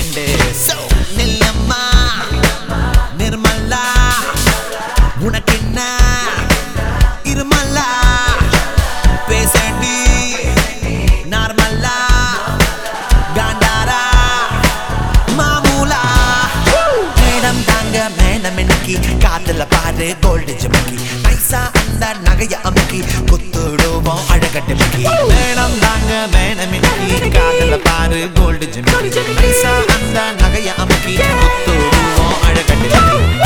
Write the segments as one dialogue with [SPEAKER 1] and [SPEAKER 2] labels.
[SPEAKER 1] friend நில்லம்மா Nirmala உனக்கு என்ன இருமல்லா பேசண்டி நார்மல்லா காண்டாரா மாமூலா madam தாங்க மேடம் இன்னைக்கு காத்துல பாரு கோல்டு ஜிமிக்கி நைசா அந்த நகைய அமுக்கி குத்துடுவோம் அழகட்டு மிக்கி மேடம் தாங்க மேடம் இன்னைக்கு காத்துல பாரு கோல்டு ஜிமிக்கி நைசா அந்த நகைய அமுக்கி குத்துடுவோம் அழகட்டு மிக்கி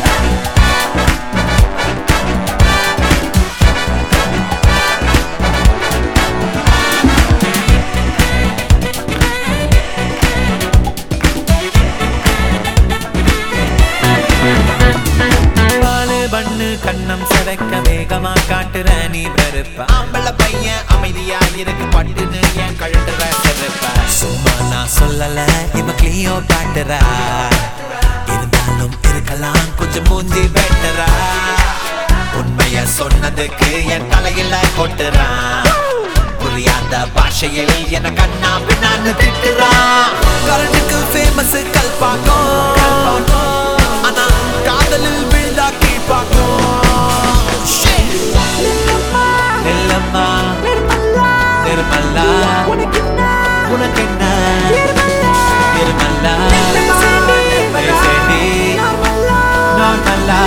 [SPEAKER 1] பாலு பண்ணு கண்ணம் சிதைக்க வேகமா காட்டுற நீ வெறுப்ப ஆம்பள பையன் அமைதியா இருக்கு பட்டுன்னு என் கழுட்டுற செருப்ப சும்மா நான் சொல்லல இவ கிளியோ காட்டுறா இருந்தாலும் இருக்கலாம் கொஞ்சம் மூஞ்சி பெட்டரா உண்மைய சொன்னதுக்கு என் தலையில கொட்டுறான் புரியாத பாஷையில் என கண்ணா பின்னான்னு திட்டுறான் கரண்டுக்கு ஃபேமஸ் கல்பாக்கம் ஆனா காதலில் விழுந்தா கீழ்பாக்கம் நில்லம்மா நிர்மல்லா உனக்கு என்ன நிர்மல்லா பேசேண்டி நார்மல்லா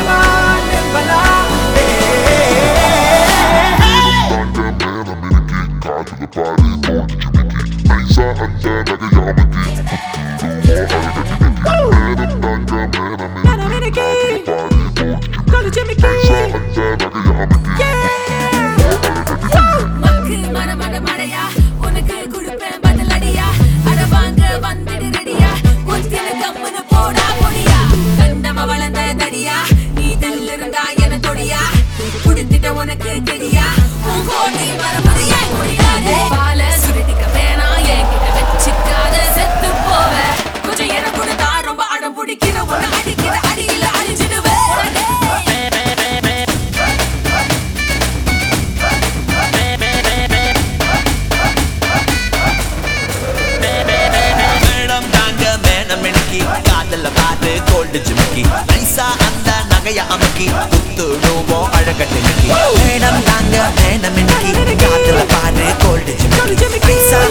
[SPEAKER 2] மக்கு மனமட மழையா உனக்கு கொடுப்பேன் பதிலடியா அட வாங்க வந்துடு ரெடியா ஒத்தில கம்முனு போடா பொடியா கண்டம வளர்ந்த தடியா நீ தள்ளிருந்தா என தொடியா குடுத்துட்ட உனக்கு கெடியா உன் கோட்டை மரமதையா முடியாது பால சுருட்டிக்க வேணாம் என்கிட்ட வச்சுக்காத செத்து போவ கொஞ்சம் என கொடுத்தா ரொம்ப அடம் பிடிக்கிற உன்னை அடிக்கிற அடியில அழிஞ்சிடுவேன்
[SPEAKER 1] மேடம் தாங்க மேடம் எனக்கு காதல பாரு கோல்டு ஜிமிக்கி நைசா அந்த நகைய அமுக்கி குத்துடுவோம் அழகட்டு மிக்கி மேடம் தாங்க மேடம் எனக்கு காதல பாரு கோல்டு ஜிமிக்கி நைசா